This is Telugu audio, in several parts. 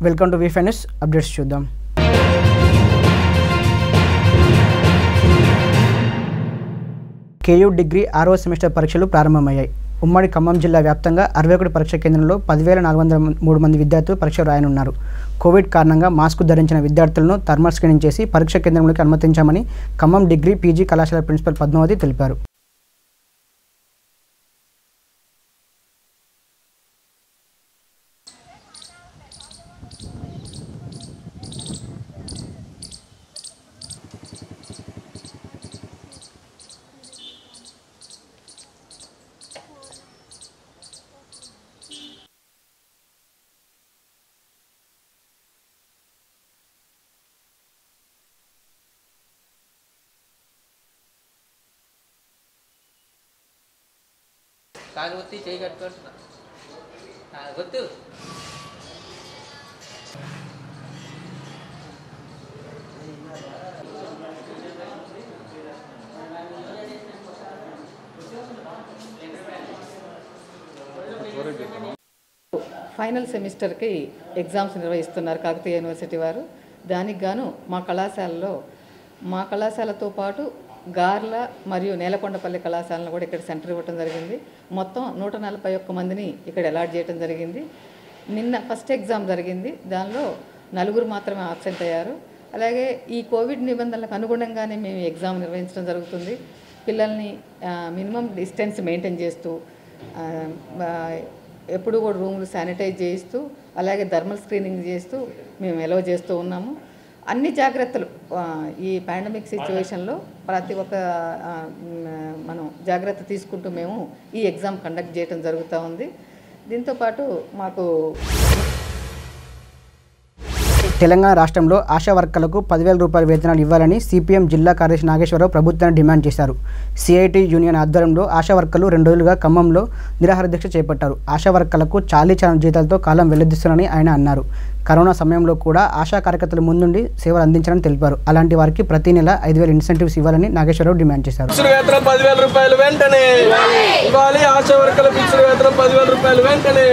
వెల్కమ్ టు వీఫై న్యూస్ అప్డేట్స్ చూద్దాం కేయూ డిగ్రీ ఆరవ సెమిస్టర్ పరీక్షలు ప్రారంభమయ్యాయి ఉమ్మడి ఖమ్మం జిల్లా వ్యాప్తంగా అరవై ఒకటి పరీక్ష కేంద్రంలో పదివేల నాలుగు వందల మూడు మంది విద్యార్థులు పరీక్ష రాయనున్నారు కోవిడ్ కారణంగా మాస్క్ ధరించిన విద్యార్థులను థర్మల్ స్క్రీనింగ్ చేసి పరీక్ష కేంద్రంలోకి అనుమతించామని ఖమ్మం డిగ్రీ పీజీ కళాశాల ప్రిన్సిపల్ పద్మావతి తెలిపారు కాలు ఒత్తి చేయి కట్టుకుంటున్నా ఆ, వద్దు ఫైనల్ సెమిస్టర్కి ఎగ్జామ్స్ నిర్వహిస్తున్నారు కాకతీయ యూనివర్సిటీ వారు దానికి గాను మా కళాశాలలో మా కళాశాలతో పాటు గార్ల మరియు నేలకొండపల్లి కళాశాలను కూడా ఇక్కడ సెంటర్ ఇవ్వడం జరిగింది మొత్తం నూట నలభై ఒక్క మందిని ఇక్కడ అలాట్ చేయడం జరిగింది నిన్న ఫస్ట్ ఎగ్జామ్ జరిగింది దానిలో నలుగురు మాత్రమే ఆబ్సెంట్ అయ్యారు అలాగే ఈ కోవిడ్ నిబంధనలకు అనుగుణంగానే మేము ఎగ్జామ్ నిర్వహించడం జరుగుతుంది పిల్లల్ని మినిమం డిస్టెన్స్ మెయింటైన్ చేస్తూ ఆ, ఆ, ఎప్పుడు కూడా రూములు శానిటైజ్ చేయిస్తూ అలాగే థర్మల్ స్క్రీనింగ్ చేస్తూ మేము ఎలవ చేస్తూ ఉన్నాము అన్ని జాగ్రత్తలు ఆ, ఈ పాండమిక్ సిచ్యువేషన్లో ప్రతి ఒక్క ఆ, మ్, మనం జాగ్రత్త తీసుకుంటూ మేము ఈ ఎగ్జామ్ కండక్ట్ చేయడం జరుగుతూ ఉంది దీంతోపాటు మాకు తెలంగాణ రాష్ట్రంలో ఆశా వర్కర్లకు పదివేల రూపాయల వేతనాలు ఇవ్వాలని సిపిఎం జిల్లా కార్యదర్శి నాగేశ్వరరావు ప్రభుత్వాన్ని డిమాండ్ చేశారు సిఐటి యూనియన్ ఆధ్వర్యంలో ఆశా వర్కర్లు రెండు రోజులుగా ఖమ్మంలో నిరాహార దీక్ష చేపట్టారు ఆశా వర్కర్లకు చాలీ చాలని జీతాలతో కాలం వెల్లదిస్తున్నారని ఆయన అన్నారు కరోనా సమయంలో కూడా ఆశా కార్యకర్తలు ముందుండి సేవలు అందించాలని తెలిపారు అలాంటి వారికి ప్రతి నెల ఐదు వేల ఇన్సెంటివ్స్ ఇవ్వాలని నాగేశ్వరరావు డిమాండ్ చేశారు ఫిక్స్డ్ వేతనం పదివేల రూపాయలు వెంటనే ఇవ్వాలి ఆశా వర్కర్ల ఫిక్స్డ్ వేతనం పదివేల రూపాయలు వెంటనే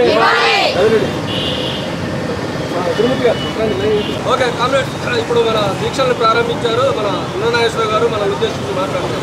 ఓకే కామ్రేడ్ ఇప్పుడు మన దీక్షలను ప్రారంభించారు మన నాగేశ్వర గారు మన ఉద్దేశించి మాట్లాడతారు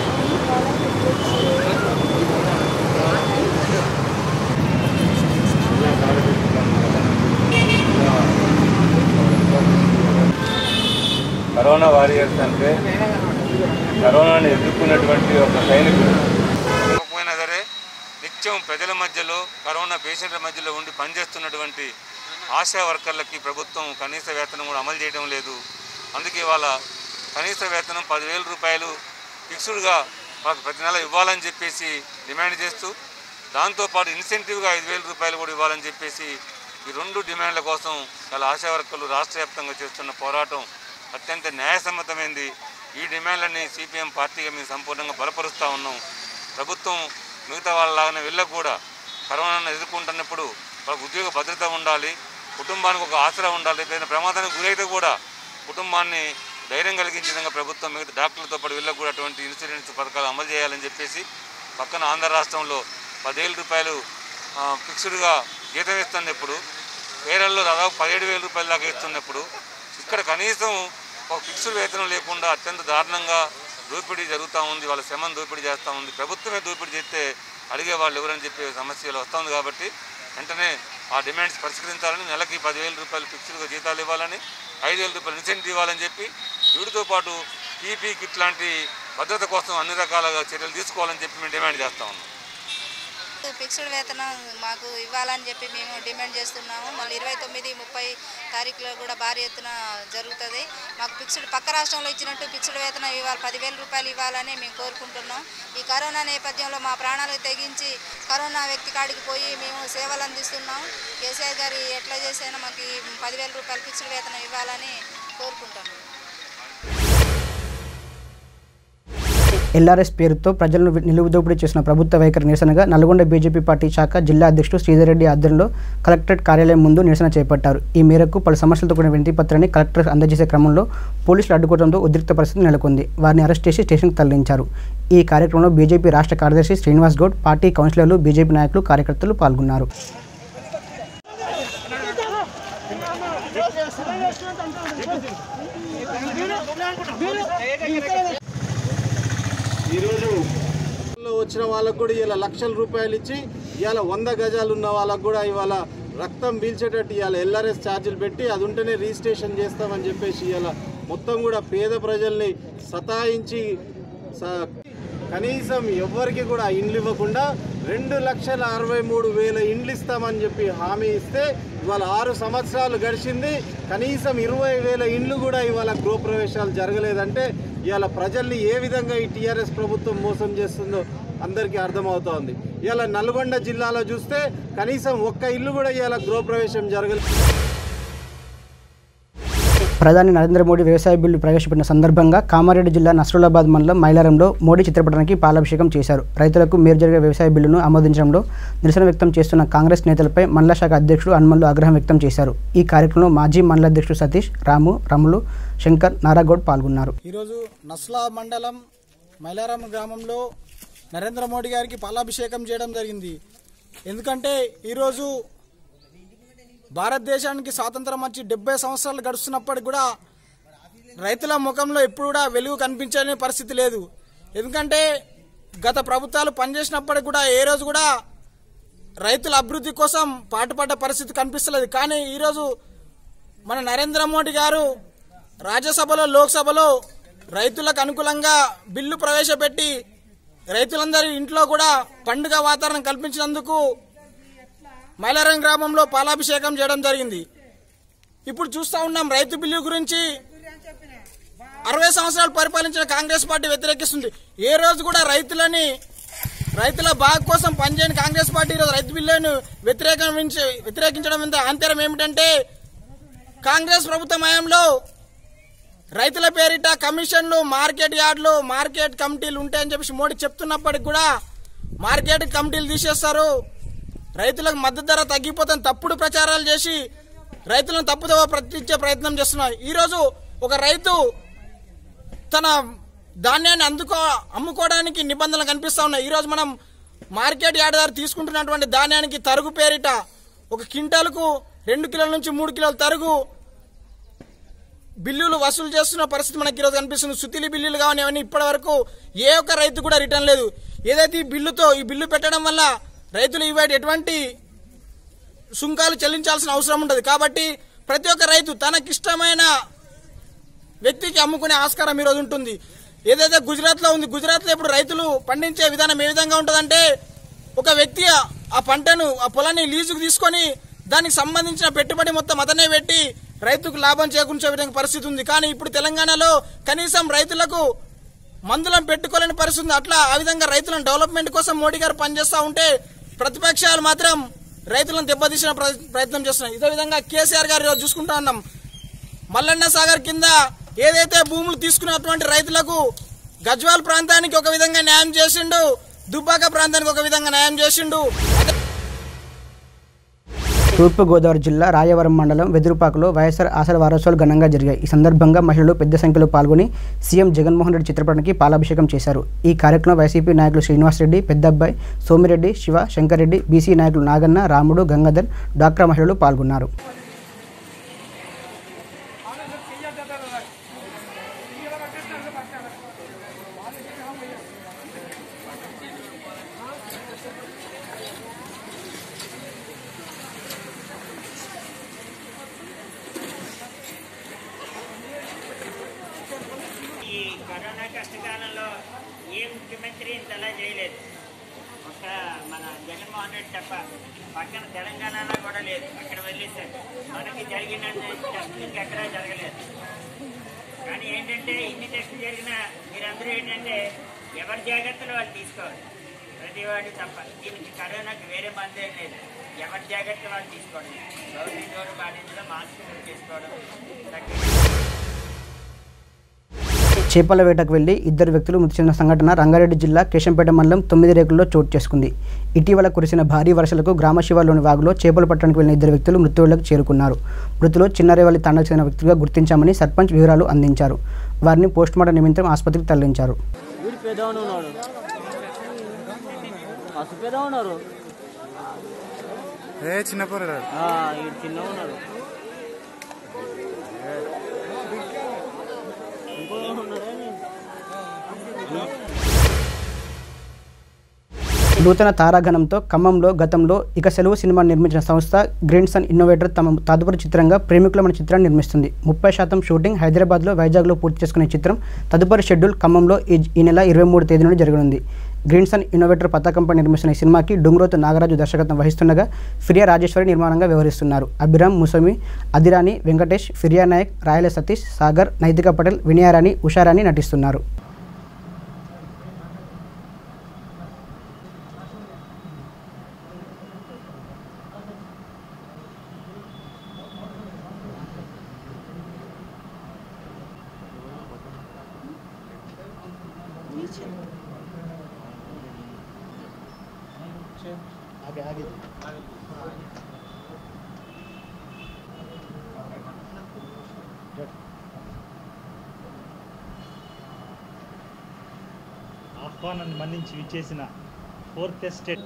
కరోనా వారియర్స్ అంటే కరోనాని ఎదుర్కొన్నటువంటి ఒక సైనికుడు పోయినా సరే నిత్యం ప్రజల మధ్యలో కరోనా పేషెంట్ల మధ్యలో ఉండి పనిచేస్తున్నటువంటి ఆశా వర్కర్లకి ప్రభుత్వం కనీస వేతనం కూడా అమలు చేయడం లేదు అందుకే వాళ్ళ కనీస వేతనం పదివేల రూపాయలు ఫిక్స్డ్గా వాళ్ళకి ప్రతి నెల ఇవ్వాలని చెప్పేసి డిమాండ్ చేస్తూ దాంతోపాటు ఇన్సెంటివ్గా ఐదు వేల రూపాయలు కూడా ఇవ్వాలని చెప్పేసి ఈ రెండు డిమాండ్ల కోసం చాలా ఆశా వర్కర్లు రాష్ట్ర వ్యాప్తంగా చేస్తున్న పోరాటం అత్యంత న్యాయసమ్మతమైంది ఈ డిమాండ్లని సిపిఎం పార్టీగా మేము సంపూర్ణంగా బలపరుస్తూ ఉన్నాం ప్రభుత్వం మిగతా వాళ్ళలాగానే వీళ్ళకు కూడా కరోనాను ఎదుర్కొంటున్నప్పుడు వాళ్ళకు ఉద్యోగ భద్రత ఉండాలి కుటుంబానికి ఒక ఆసరా ఉండాలి ఏదైనా ప్రమాదానికి గురైతే కూడా కుటుంబాన్ని ధైర్యం కలిగించే విధంగా ప్రభుత్వం మిగతా డాక్టర్లతో పాటు వీళ్ళకు కూడా అటువంటి ఇన్సూరెన్స్ పథకాలు అమలు చేయాలని చెప్పేసి పక్కన ఆంధ్ర రాష్ట్రంలో పదివేల రూపాయలు ఆ, ఫిక్స్డ్గా జీతం ఇస్తున్నప్పుడు కేరళలో దాదాపు పదిహేడు వేల రూపాయల దాకా ఇస్తున్నప్పుడు ఇక్కడ కనీసం ఒక ఫిక్స్డ్ వేతనం లేకుండా అత్యంత దారుణంగా దోపిడీ జరుగుతూ ఉంది వాళ్ళ శ్రమను దోపిడీ చేస్తూ ఉంది ప్రభుత్వమే దోపిడీ చేస్తే అడిగే వాళ్ళు ఎవరని చెప్పే సమస్యలు వస్తుంది కాబట్టి వెంటనే ఆ డిమాండ్స్ పరిష్కరించాలని నెలకి పదివేల రూపాయలు ఫిక్స్డ్గా జీతాలు ఇవ్వాలని ఐదు వేల రూపాయలు ఇన్సెంటివ్ ఇవ్వాలని చెప్పి వీటితో పాటు పీపీ కిట్ లాంటి భద్రత కోసం అన్ని రకాలుగా చర్యలు తీసుకోవాలని చెప్పి మేము డిమాండ్ చేస్తా ఉన్నాం ఫిక్స్డ్ వేతనం మాకు ఇవ్వాలని చెప్పి మేము డిమాండ్ చేస్తున్నాము మళ్ళీ ఇరవై తొమ్మిది ముప్పై తారీఖులో కూడా భారీ ఎత్తున జరుగుతుంది మాకు ఫిక్స్డ్ పక్క రాష్ట్రంలో ఇచ్చినట్టు ఫిక్స్డ్ వేతనం ఇవ్వాలి పదివేల రూపాయలు ఇవ్వాలని మేము కోరుకుంటున్నాం ఈ కరోనా నేపథ్యంలో మా ప్రాణాలకు తెగించి కరోనా వ్యక్తి కాడికి పోయి మేము సేవలు అందిస్తున్నాం కేసీఆర్ గారు ఎట్లా చేసైనా మాకు ఈ పదివేల రూపాయలు ఫిక్స్డ్ వేతనం ఇవ్వాలని కోరుకుంటున్నాం ఎల్ఆర్ఎస్ పేరుతో ప్రజలను నిలువుదోపిడీ చేసిన ప్రభుత్వ వైఖరి నిరసనగా నల్గొండ బీజేపీ పార్టీ శాఖ జిల్లా అధ్యక్షుడు శ్రీధర్ రెడ్డి ఆధ్వర్యంలో కలెక్టరేట్ కార్యాలయం ముందు నిరసన చేపట్టారు ఈ మేరకు పలు సమస్యలతో కూడిన వినతి పత్రాన్ని కలెక్టర్ అందజేసే క్రమంలో పోలీసులు అడ్డుకోవడంతో ఉద్రిక్త పరిస్థితి నెలకొంది వారిని అరెస్ట్ చేసి స్టేషన్కి తరలించారు ఈ కార్యక్రమంలో బీజేపీ రాష్ట్ర కార్యదర్శి శ్రీనివాస్ గౌడ్ పార్టీ కౌన్సిలర్లు బీజేపీ నాయకులు కార్యకర్తలు పాల్గొన్నారు ఈరోజు లో వచ్చిన వాళ్ళకు కూడా ఇవాళ లక్షల రూపాయలు ఇచ్చి ఇవాళ వంద గజాలు ఉన్న వాళ్ళకు కూడా ఇవాళ రక్తం పీల్చేటట్టు ఇవాళ ఎల్ఆర్ఎస్ ఛార్జీలు పెట్టి అది ఉంటేనే రిజిస్ట్రేషన్ చేస్తామని చెప్పేసి ఇవాళ మొత్తం కూడా పేద ప్రజల్ని సతాయించి స- కనీసం ఎవ్వరికి కూడా ఇండ్లు ఇవ్వకుండా రెండు లక్షల అరవై మూడు వేల ఇండ్లు ఇస్తామని చెప్పి హామీ ఇస్తే ఇవాళ ఆరు సంవత్సరాలు గడిచింది కనీసం ఇరవై వేల ఇండ్లు కూడా ఇవాళ గృహప్రవేశాలు జరగలేదంటే ఇవాళ ప్రజల్ని ఏ విధంగా ఈ టీఆర్ఎస్ ప్రభుత్వం మోసం చేస్తుందో అందరికీ అర్థమవుతోంది ఇవాళ నల్గొండ జిల్లాలో చూస్తే కనీసం ఒక్క ఇల్లు కూడా ఇవాళ గృహప్రవేశం జరగలేదు ప్రధాని నరేంద్ర మోడీ వ్యవసాయ బిల్లు ప్రవేశపెట్టిన సందర్భంగా కామారెడ్డి జిల్లా నస్రులాబాద్ మండలం మైలారంలో మోడీ చిత్రపటానికి పాలాభిషేకం చేశారు రైతులకు మేలు జరిగే వ్యవసాయ బిల్లును ఆమోదించడంలో నిరసన వ్యక్తం చేస్తున్న కాంగ్రెస్ నేతలపై మండల శాఖ అధ్యక్షుడు హనుమల్లు ఆగ్రహం వ్యక్తం చేశారు ఈ కార్యక్రమంలో మాజీ మండల అధ్యక్షుడు సతీష్ రాము రములు శంకర్ నారాగౌడ్ పాల్గొన్నారు ఈరోజు నస్లా మండలం మైలారం గ్రామంలో నరేంద్ర మోడీ గారికి పాలాభిషేకం చేయడం జరిగింది ఎందుకంటే ఈరోజు భారతదేశానికి స్వాతంత్రం వచ్చి డెబ్బై సంవత్సరాలు గడుస్తున్నప్పటికి కూడా రైతుల ముఖంలో ఎప్పుడు కూడా వెలుగు కనిపించని పరిస్థితి లేదు ఎందుకంటే గత ప్రభుత్వాలు పనిచేసినప్పటికి కూడా ఏ రోజు కూడా రైతుల అభివృద్ధి కోసం పాటుపడ్డ పరిస్థితి కనిపిస్తలేదు కానీ ఈరోజు మన నరేంద్ర మోడీ గారు రాజ్యసభలో లోక్సభలో రైతులకు అనుకూలంగా బిల్లు ప్రవేశపెట్టి రైతులందరి ఇంట్లో కూడా పండుగ వాతావరణం కల్పించినందుకు మైలారం గ్రామంలో పాలాభిషేకం చేయడం జరిగింది ఇప్పుడు చూస్తా ఉన్నాం రైతు బిల్లు గురించి అరవై సంవత్సరాలు పరిపాలించిన కాంగ్రెస్ పార్టీ వ్యతిరేకిస్తుంది ఏ రోజు కూడా రైతులని రైతుల బాగు కోసం పనిచేయని కాంగ్రెస్ పార్టీ ఈరోజు రైతు బిల్లును వ్యతిరేకించి వ్యతిరేకించడం ఎంత ఆంతర్యం ఏమిటంటే కాంగ్రెస్ ప్రభుత్వ హయాంలో రైతుల పేరిట కమిషన్లు మార్కెట్ యార్డులు మార్కెట్ కమిటీలు ఉంటాయని చెప్పేసి మోడీ చెప్తున్నప్పటికి కూడా మార్కెట్ కమిటీలు తీసేస్తారు రైతులకు మద్దతు ధర తగ్గిపోతుంది తప్పుడు ప్రచారాలు చేసి రైతులను తప్పుదోవ పట్టించే ప్రయత్నం చేస్తున్నారు ఈరోజు ఒక రైతు తన ధాన్యాన్ని అందుకో అమ్ముకోవడానికి నిబంధనలు కనిపిస్తా ఉన్నాయి ఈరోజు మనం మార్కెట్ యార్డ్ ద్వారా తీసుకుంటున్నటువంటి ధాన్యానికి తరుగు పేరిట ఒక క్వింటాల్కు రెండు కిలోల నుంచి మూడు కిలోల తరుగు బిల్లులు వసూలు చేస్తున్న పరిస్థితి మనకి ఈరోజు కనిపిస్తుంది సుతిలి బిల్లులు కానీ అవన్నీ ఇప్పటి వరకు ఏ ఒక్క రైతు కూడా రిటర్న్ లేదు ఏదైతే ఈ బిల్లుతో ఈ బిల్లు పెట్టడం వల్ల రైతులు ఇవాటి ఎటువంటి సుంకాలు చెల్లించాల్సిన అవసరం ఉండదు కాబట్టి ప్రతి ఒక్క రైతు తనకిష్టమైన వ్యక్తికి అమ్ముకునే ఆస్కారం ఈరోజు ఉంటుంది ఏదైతే గుజరాత్ లో ఉంది గుజరాత్ లో ఇప్పుడు రైతులు పండించే విధానం ఏ విధంగా ఉంటుందంటే ఒక వ్యక్తి ఆ- ఆ పంటను ఆ పొలాన్ని లీజుకు తీసుకొని దానికి సంబంధించిన పెట్టుబడి మొత్తం అతనే పెట్టి రైతుకు లాభం చేకూర్చే విధంగా పరిస్థితి ఉంది కానీ ఇప్పుడు తెలంగాణలో కనీసం రైతులకు మందులను పెట్టుకోలేని పరిస్థితి ఉంది అట్లా ఆ విధంగా రైతులను డెవలప్మెంట్ కోసం మోడీ గారు పనిచేస్తూ ఉంటే ప్రతిపక్షాలు మాత్రం రైతులను దెబ్బతీసిన ప్ర- ప్రయత్నం చేస్తున్నాయి ఇదే విధంగా కేసీఆర్ గారు ఈరోజు చూసుకుంటా ఉన్నాం మల్లన్న సాగర్ కింద ఏదైతే భూములు తీసుకున్నటువంటి రైతులకు గజ్వాల్ ప్రాంతానికి ఒక విధంగా న్యాయం చేసిండు దుబ్బాక ప్రాంతానికి ఒక విధంగా న్యాయం చేసిండు అదే తూర్పుగోదావరి జిల్లా రాయవరం మండలం వెదురుపాకలో వైఎస్ఆర్ ఆశల వారోత్సవాలు ఘనంగా జరిగాయి ఈ సందర్భంగా మహిళలు పెద్ద సంఖ్యలో పాల్గొని సీఎం జగన్మోహన్ రెడ్డి చిత్రపటానికి పాలాభిషేకం చేశారు ఈ కార్యక్రమంలో వైసీపీ నాయకులు శ్రీనివాసరెడ్డి పెద్దబ్బాయి సోమిరెడ్డి శివ శంకర్రెడ్డి బీసీ నాయకులు నాగన్న రాముడు గంగాధర్ డాక్రా మహిళలు పాల్గొన్నారు ఈ కరోనా కష్టకాలంలో ఏ ముఖ్యమంత్రి ఇంతలా చేయలేదు ఒక మన జగన్మోహన్ రెడ్డి తప్ప పక్కన తెలంగాణలో కూడా లేదు అక్కడ వదిలేశారు మనకి జరిగిన టెస్టులు ఇంకెక్కడా జరగలేదు కానీ ఏంటంటే ఇన్ని టెస్టులు జరిగినా మీరందరూ ఏంటంటే ఎవరి జాగ్రత్తలు వాళ్ళు తీసుకోవాలి ప్రతి వాడు తప్ప దీనికి కరోనాకి వేరే మంది ఏం లేదు ఎవరి జాగ్రత్త వాళ్ళు తీసుకోవడం గవర్నమెంట్ వారు పాటించడం మాస్క్ చేసుకోవడం తగ్గి చేపల వేటకు వెళ్లి ఇద్దరు వ్యక్తులు మృతి చెందిన సంఘటన రంగారెడ్డి జిల్లా కేశంపేట మండలం తొమ్మిది రేకుల్లో చోటు చేసుకుంది ఇటీవల కురిసిన భారీ వర్షాలకు గ్రామ శివార్లోని వాగులో చేపలు పట్టడానికి వెళ్లిన ఇద్దరు వ్యక్తులు మృత్యువులకు చేరుకున్నారు మృతులు చిన్నరేవల్లి తండకు చెందిన వ్యక్తులుగా గుర్తించామని సర్పంచ్ వివరాలు అందించారు వారిని పోస్టుమార్టం నిమిత్తం ఆసుపత్రికి తరలించారు వీడు పెద్దవాడు ఉన్నాడు మస్తు పెద్ద ఉన్నారు ఏ చిన్న వీడు చిన్న ఉన్నాడు నూతన తారాగణంతో ఖమ్మంలో గతంలో ఇక సెలవు సినిమా నిర్మించిన సంస్థ గ్రీన్ సన్ ఇన్నోవేటర్ తమ తదుపరి చిత్రంగా ప్రేమికులమైన చిత్రాన్ని నిర్మిస్తుంది ముప్పై శాతం షూటింగ్ హైదరాబాద్లో వైజాగ్లో పూర్తి చేసుకునే చిత్రం తదుపరి షెడ్యూల్ ఖమ్మంలో ఈ ఈ నెల ఇరవై మూడు తేదీ నుండి జరగనుంది గ్రీన్ సన్ ఇన్నోవేటర్ పతాకంపై నిర్మిస్తున్న ఈ సినిమాకి డుంగ్రోతు నాగరాజు దర్శకత్వం వహిస్తుండగా ఫిర్యా రాజేశ్వరి నిర్మాణంగా వ్యవహరిస్తున్నారు అభిరామ్ ముసమి అదిరాని వెంకటేష్ ఫిర్యా నాయక్ రాయల సతీష్ సాగర్ నైతిక పటేల్ వినయారాణి ఉషారాణి నటిస్తున్నారు ఆహ్వానాన్ని మన్నించి విచ్చేసిన fourth estate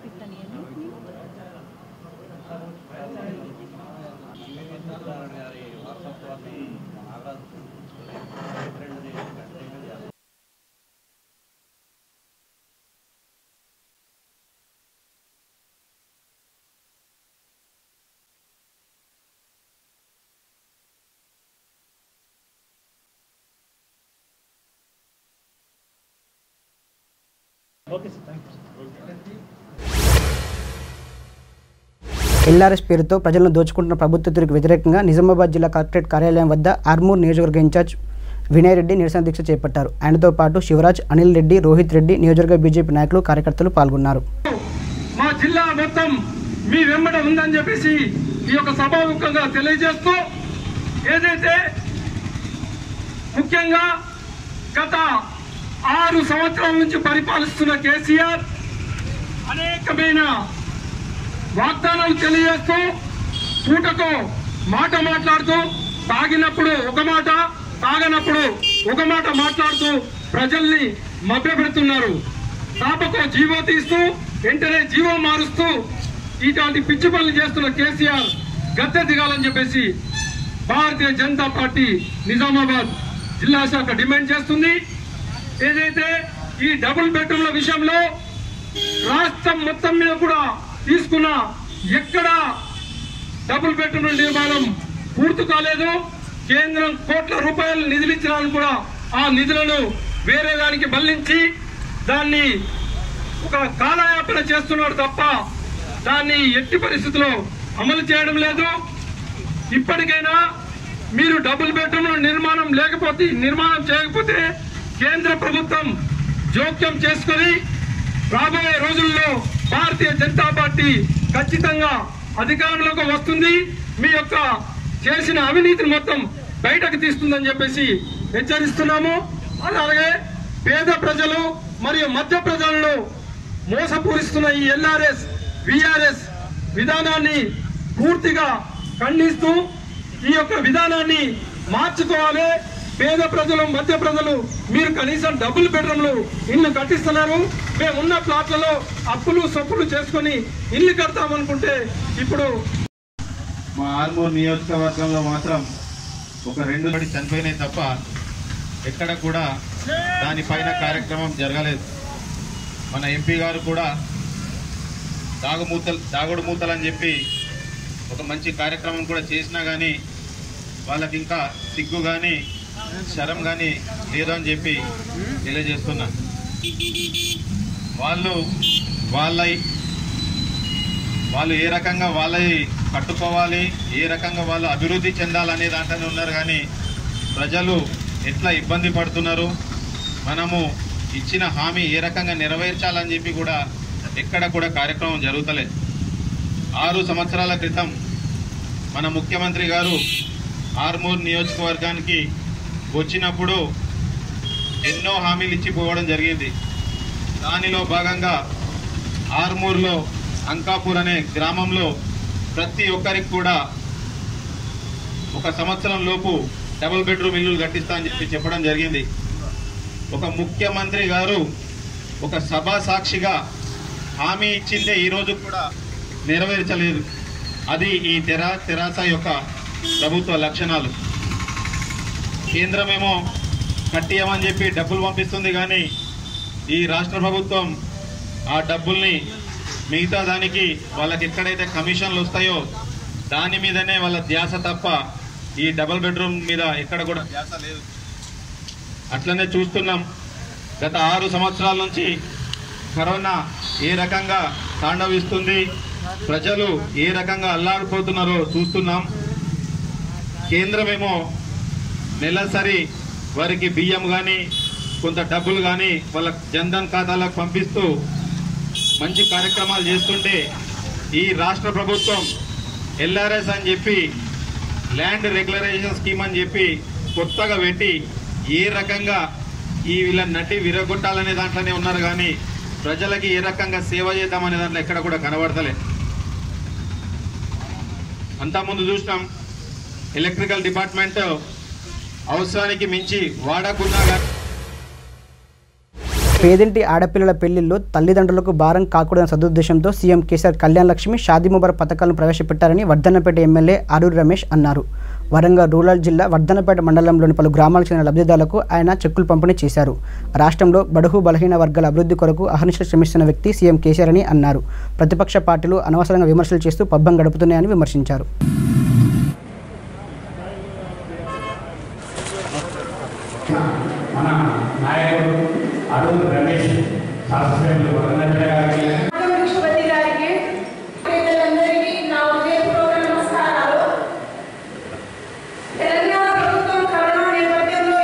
okay sir thank you LRS పేరుతో ప్రజలను దోచుకుంటున్న ప్రభుత్వ తీరుకు వ్యతిరేకంగా నిజామాబాద్ జిల్లా కలెక్టరేట్ కార్యాలయం వద్ద ఆర్మూర్ నియోజకవర్గ ఇన్ఛార్జ్ వినయ్ రెడ్డి నిరసన దీక్ష చేపట్టారు ఆయనతో పాటు శివరాజ్ అనిల్ రెడ్డి రోహిత్ రెడ్డి నియోజకవర్గ బీజేపీ నాయకులు కార్యకర్తలు పాల్గొన్నారు మా జిల్లా మొత్తం మీ వెంబడ ఉందని చెప్పేసి ఈ యొక్క సభాముఖంగా తెలియజేస్తూ ఏదైతే ముఖ్యంగా గత ఆరు సంవత్సరాల నుంచి పరిపాలిస్తున్న కేసీఆర్ అనేకమైన వాగ్దానాలు తెలియజేస్తూ పూటకు మాట మాట్లాడుతూ తాగినప్పుడు ఒక మాట తాగనప్పుడు ఒక మాట మాట్లాడుతూ ప్రజల్ని మభ్యపెడుతున్నారు తాపకు జీవో తీస్తూ వెంటనే జీవో మారుస్తూ ఇటువంటి పిచ్చి పనులు చేస్తున్న కేసీఆర్ గద్దె దిగాలని చెప్పేసి భారతీయ జనతా పార్టీ నిజామాబాద్ జిల్లా శాఖ డిమాండ్ చేస్తుంది ఏదైతే ఈ డబుల్ బెడ్రూమ్ల విషయంలో రాష్ట్రం మొత్తం మీద కూడా తీసుకున్న ఎక్కడ డబుల్ బెడ్రూమ్ల నిర్మాణం పూర్తి కాలేదు కేంద్రం కోట్ల రూపాయలు నిధులు ఇచ్చినాను కూడా ఆ నిధులను వేరే దానికి మళ్లించి దాన్ని ఒక కాలయాపన చేస్తున్నాడు తప్ప దాన్ని ఎట్టి పరిస్థితుల్లో అమలు చేయడం లేదు ఇప్పటికైనా మీరు డబుల్ బెడ్రూమ్ నిర్మాణం లేకపోతే నిర్మాణం చేయకపోతే కేంద్ర ప్రభుత్వం జోక్యం చేసుకొని రాబోయే రోజుల్లో భారతీయ జనతా పార్టీ ఖచ్చితంగా అధికారంలోకి వస్తుంది మీ యొక్క చేసిన అవినీతిని మొత్తం బయటకు తీస్తుందని చెప్పేసి హెచ్చరిస్తున్నాము అలాగే పేద ప్రజలు మరియు మధ్య ప్రజలను మోసపూరిస్తున్న ఈ ఎల్ఆర్ఎస్ విఆర్ఎస్ విధానాన్ని పూర్తిగా ఖండిస్తూ ఈ యొక్క విధానాన్ని మార్చుకోవాలి పేద ప్రజలు మధ్య ప్రజలు మీరు కనీసం డబుల్ బెడ్రూమ్లు ఇల్లు కట్టిస్తున్నారు మేమున్న ప్లాట్లలో అప్పులు సొప్పులు చేసుకొని ఇల్లు కడతామనుకుంటే ఇప్పుడు మా ఆర్మూర్ నియోజకవర్గంలో మాత్రం ఒక రెండు పడి చనిపోయినాయి తప్ప ఎక్కడ కూడా దానిపైన కార్యక్రమం జరగలేదు మన ఎంపీ గారు కూడా తాగుమూతలు తాగుడు మూతలు అని చెప్పి ఒక మంచి కార్యక్రమం కూడా చేసినా కానీ వాళ్ళకి ఇంకా సిగ్గు కానీ శరం కానీ లేదు అని చెప్పి తెలియజేస్తున్నా వాళ్ళు వాళ్ళ వాళ్ళు ఏ రకంగా వాళ్ళవి కట్టుకోవాలి ఏ రకంగా వాళ్ళు అభివృద్ధి చెందాలనే దాంట్లోనే ఉన్నారు కానీ ప్రజలు ఎట్లా ఇబ్బంది పడుతున్నారు మనము ఇచ్చిన హామీ ఏ రకంగా నెరవేర్చాలని చెప్పి కూడా ఎక్కడ కూడా కార్యక్రమం జరుగుతలేదు ఆరు సంవత్సరాల క్రితం మన ముఖ్యమంత్రి గారు ఆర్మూర్ నియోజకవర్గానికి వచ్చినప్పుడు ఎన్నో హామీలు ఇచ్చి పోవడం జరిగింది దానిలో భాగంగా ఆర్మూర్లో అంకాపూర్ అనే గ్రామంలో ప్రతి ఒక్కరికి కూడా ఒక సంవత్సరం లోపు డబుల్ బెడ్రూమ్ ఇల్లులు కట్టిస్తా అని చెప్పి చెప్పడం జరిగింది ఒక ముఖ్యమంత్రి గారు ఒక సభా సాక్షిగా హామీ ఇచ్చిందే ఈ రోజు కూడా నెరవేర్చలేదు అది ఈ తెరా తెరాస యొక్క ప్రభుత్వ లక్షణాలు కేంద్రమేమో కట్టియమని చెప్పి డబ్బులు పంపిస్తుంది కానీ ఈ రాష్ట్ర ప్రభుత్వం ఆ డబ్బుల్ని మిగతా దానికి వాళ్ళకి ఎక్కడైతే కమిషన్లు వస్తాయో దాని మీదనే వాళ్ళ ధ్యాస తప్ప ఈ డబుల్ బెడ్రూమ్ మీద ఎక్కడ కూడా ధ్యాస లేదు అట్లనే చూస్తున్నాం గత ఆరు సంవత్సరాల నుంచి కరోనా ఏ రకంగా తాండవిస్తుంది ప్రజలు ఏ రకంగా అల్లాడిపోతున్నారో చూస్తున్నాం కేంద్రమేమో నెలసరి వారికి బియ్యం కానీ కొంత డబ్బులు కానీ వాళ్ళ జన్ధన్ ఖాతాలకు పంపిస్తూ మంచి కార్యక్రమాలు చేస్తుంటే ఈ రాష్ట్ర ప్రభుత్వం ఎల్ఆర్ఎస్ అని చెప్పి ల్యాండ్ రెగ్యులరైజేషన్ స్కీమ్ అని చెప్పి కొత్తగా పెట్టి ఏ రకంగా ఈ వీళ్ళ నటి విరగొట్టాలనే దాంట్లోనే ఉన్నారు కానీ ప్రజలకి ఏ రకంగా సేవ చేద్దామనే దాంట్లో ఎక్కడ కూడా కనబడతలే అంతకుముందు చూసినాం ఎలక్ట్రికల్ డిపార్ట్మెంట్ అవసరానికి మించి వాడకున్నా కానీ పేదింటి ఆడపిల్లల పెళ్లిల్లో తల్లిదండ్రులకు భారం కాకూడదన్న సదుద్దేశంతో సీఎం కేసీఆర్ కళ్యాణ్ లక్ష్మి షాదీ ముబారక్ పథకాలను ప్రవేశపెట్టారని వర్ధన్నపేట ఎమ్మెల్యే ఆరూరి రమేష్ అన్నారు వరంగల్ రూరల్ జిల్లా వర్ధన్నపేట మండలంలోని పలు గ్రామాలకు చెందిన లబ్ధిదారులకు ఆయన చెక్కులు పంపిణీ చేశారు రాష్ట్రంలో బడుగు బలహీన వర్గాల అభివృద్ధి కొరకు అహర్నిశలు శ్రమిస్తున్న వ్యక్తి సీఎం కేసీఆర్ అని అన్నారు ప్రతిపక్ష పార్టీలు అనవసరంగా విమర్శలు చేస్తూ పబ్బం గడుపుతున్నాయని విమర్శించారు మన నాయకుడు అరుణ్ రమేష్ శాస్త్రజ్ఞులు వరంగల్ గారికి విశ్వపతి గారికి పెద్దలందరికీ నా హృదయపూర్వక నమస్కారాలు తెలంగాణ ప్రభుత్వం కరోనా నేపథ్యంలో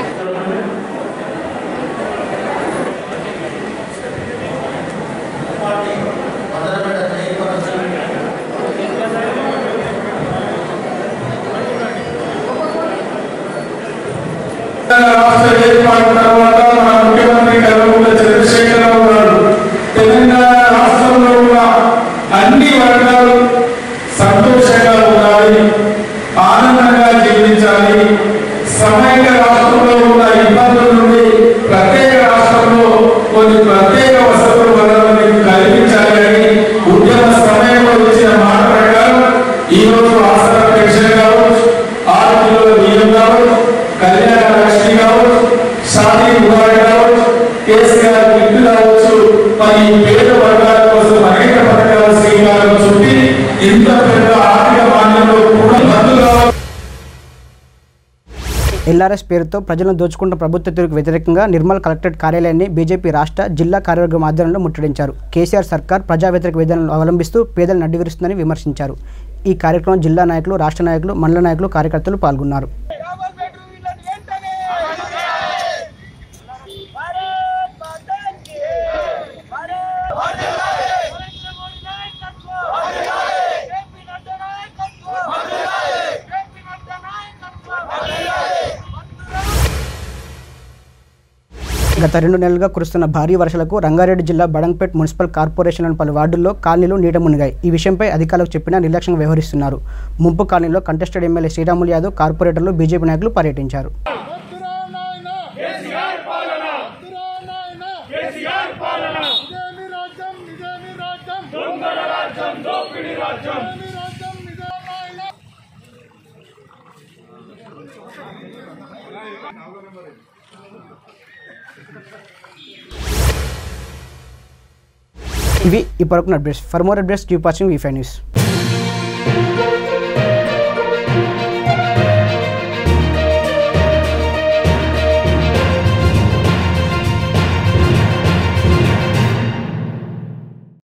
రాష్ట్ర ఏర్పాటు తర్వాత మన ముఖ్యమంత్రి కల్వకుంట్ల చంద్రశేఖరరావు గారు తెలంగాణ రాష్ట్రంలో ఉన్న అన్ని వర్గాలు సంతోషంగా ఉండాలి ఆనందంగా జీవించాలి సమైక్య రాష్ట్రంలో ఉన్న ఇబ్బందుల నుండి ప్రత్యేక రాష్ట్రంలో కొన్ని ప్రత్యేక వసతులు వనరులని కల్పించాలి అని ఉద్యమ సమయంలో ఇచ్చిన మాట ప్రకారం ఈ రోజు ఆసరా పెన్షన్ కావచ్చు ఆరు కిలోల బియ్యం కావచ్చు కళ్యాణ లక్ష్మి కావచ్చు షాదీ ముబారక్ కావచ్చు కేసీఆర్ కిట్ కావచ్చు మరి ఈ పేద వర్గాల కోసం అనేక పథకాల శ్రీకారం చుట్టి ఇంత పెద్ద ఆర్థిక మాన్యంలో కూడా బంధు కావచ్చు ఎల్ఆర్ఎస్ పేరుతో ప్రజలను దోచుకుంటున్న ప్రభుత్వ తీరుకు వ్యతిరేకంగా నిర్మల్ కలెక్టరేట్ కార్యాలయాన్ని బీజేపీ రాష్ట్ర జిల్లా కార్యవర్గం ఆధ్వర్యంలో ముట్టడించారు కేసీఆర్ సర్కార్ ప్రజా వ్యతిరేక విధానాలను అవలంబిస్తూ పేదలను అడ్డువిరుస్తుందని విమర్శించారు ఈ కార్యక్రమం జిల్లా నాయకులు రాష్ట్ర నాయకులు మండల నాయకులు కార్యకర్తలు పాల్గొన్నారు గత రెండు నెలలుగా కురుస్తున్న భారీ వర్షాలకు రంగారెడ్డి జిల్లా బడంగ్పేట్ మున్సిపల్ కార్పొరేషన్లోని పలు వార్డుల్లో కాలనీలు నీట మునిగాయి ఈ విషయంపై అధికారులకు చెప్పినా నిర్లక్ష్యంగా వ్యవహరిస్తున్నారు ముంపు కాలనీలో కంటెస్టెడ్ ఎమ్మెల్యే శ్రీరాములు యాదవ్ కార్పొరేటర్లు బీజేపీ నాయకులు పర్యటించారు ఇవి ఇప్పటివరకు updates for more updates keep watching వీ ఫై న్యూస్